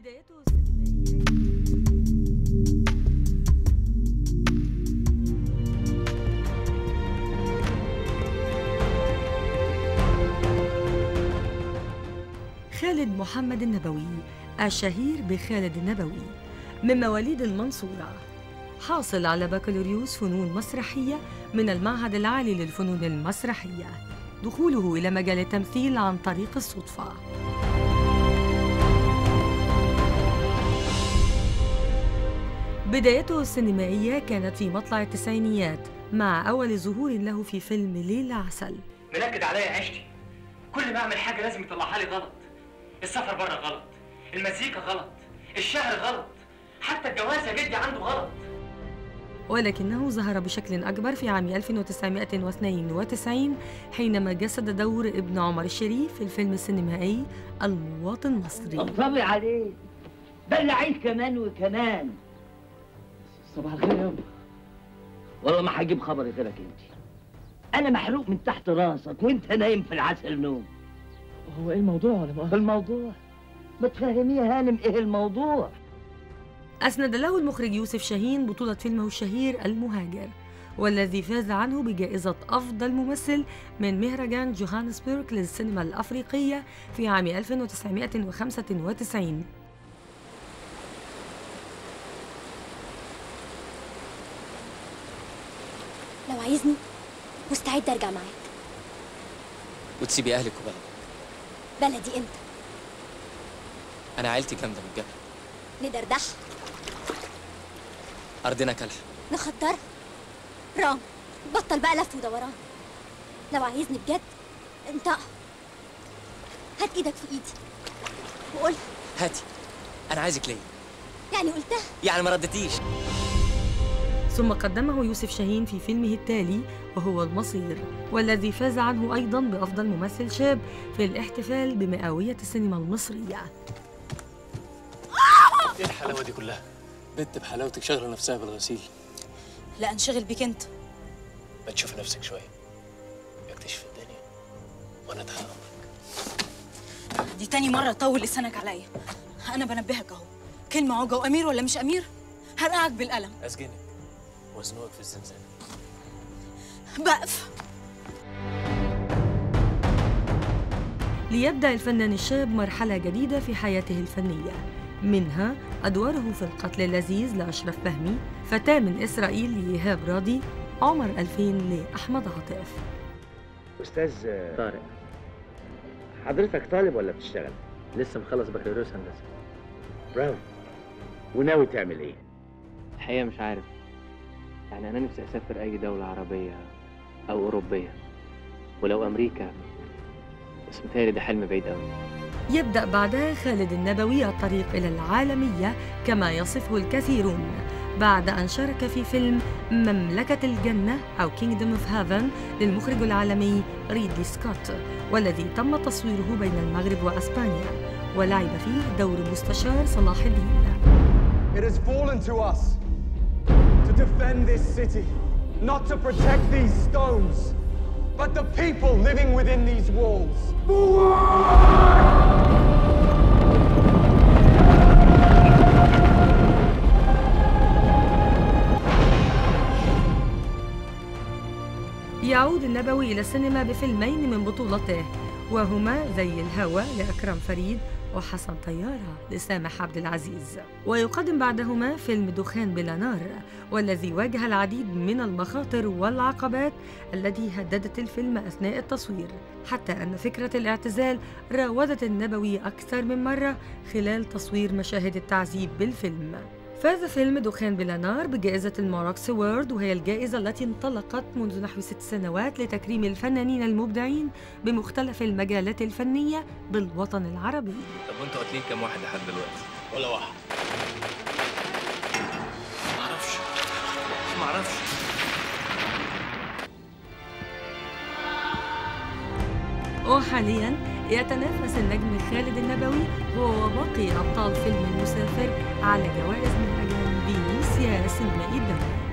بدايته السينمائية خالد محمد النبوي الشهير بخالد النبوي من مواليد المنصورة حاصل على بكالوريوس فنون مسرحية من المعهد العالي للفنون المسرحية دخوله إلى مجال التمثيل عن طريق الصدفة بدايته السينمائية كانت في مطلع التسعينيات مع أول ظهور له في فيلم ليل عسل منكد عليا عيشتي كل ما اعمل حاجه لازم يطلعها لي غلط السفر بره غلط المزيكا غلط الشهر غلط حتى الجواز يا جدي عنده غلط ولكنه ظهر بشكل أكبر في عام 1992 حينما جسد دور ابن عمر الشريف في الفيلم السينمائي المواطن المصري طبطبي عليه دلعيه كمان وكمان صباح الخير يابا والله ما هجيب خبر غيرك انت انا محروق من تحت راسك وانت نايم في العسل نوم هو ايه الموضوع ولا في ما الموضوع ما تفهميه يا هانم ايه الموضوع أسند له المخرج يوسف شاهين بطولة فيلمه الشهير المهاجر والذي فاز عنه بجائزة أفضل ممثل من مهرجان جوهانسبورغ للسينما الأفريقية في عام 1995 لو عايزني مستعد ارجع معاك وتسيبي اهلك وبلدك بلدي انت انا عيلتي جامده من الجبل ندردح ارضنا كلح نخدر رام بطل بقى لف ودوران لو عايزني بجد انت هات ايدك في ايدي وقول هاتي انا عايزك ليا يعني قلتها يعني ما ردتيش ثم قدمه يوسف شاهين في فيلمه التالي وهو المصير والذي فاز عنه أيضا بأفضل ممثل شاب في الاحتفال بمئوية السينما المصرية ايه الحلاوه دي كلها بنت بحلاوتك شاغله نفسها بالغسيل لا انشغل بيك انت ما تشوف نفسك شويه اكتشف الدنيا وانا اتحقق دي تاني مرة تطول لسانك عليا أنا بنبهك أهو كلمة عوجة وأمير ولا مش أمير هرقعك بالقلم اسجنك وازنقك في الزنزانه بقف ليبدأ الفنان الشاب مرحلة جديدة في حياته الفنية منها أدواره في القتل اللذيذ لأشرف فهمي فتاة من إسرائيل لإيهاب راضي عمر 2000 لأحمد عاطف استاذ طارق حضرتك طالب ولا بتشتغل لسه مخلص بكالوريوس هندسه براو وناوي تعمل ايه الحقيقه مش عارف يعني انا نفسي اسافر اي دوله عربيه او اوروبيه ولو امريكا بس متهيألي ده حلم بعيد قوي يبدأ بعدها خالد النبوي الطريق إلى العالمية كما يصفه الكثيرون بعد أن شارك في فيلم مملكة الجنة أو Kingdom of Heaven للمخرج العالمي ريدلي سكوت والذي تم تصويره بين المغرب وأسبانيا ولعب فيه دور مستشار صلاح الدين It has fallen to us to defend this city, not to protect these stones, but the people living within these walls. يعود النبوي إلى السينما بفيلمين من بطولته وهما زي الهوى لأكرم فريد وحسن طيارة لسامح عبد العزيز ويقدم بعدهما فيلم دخان بلا نار والذي واجه العديد من المخاطر والعقبات التي هددت الفيلم أثناء التصوير حتى أن فكرة الاعتزال راودت النبوي أكثر من مرة خلال تصوير مشاهد التعذيب بالفيلم فاز فيلم دخان بلا نار بجائزة الماروكس وورد وهي الجائزة التي انطلقت منذ نحو ست سنوات لتكريم الفنانين المبدعين بمختلف المجالات الفنية بالوطن العربي طب وانتوا قاتلين كام واحد لحد دلوقتي ولا واحد معرفش معرفش وحاليا يتنافس النجم خالد النبوي هو وباقي أبطال فيلم المسافر على جوائز مهرجان فينيسيا السينمائي الدولي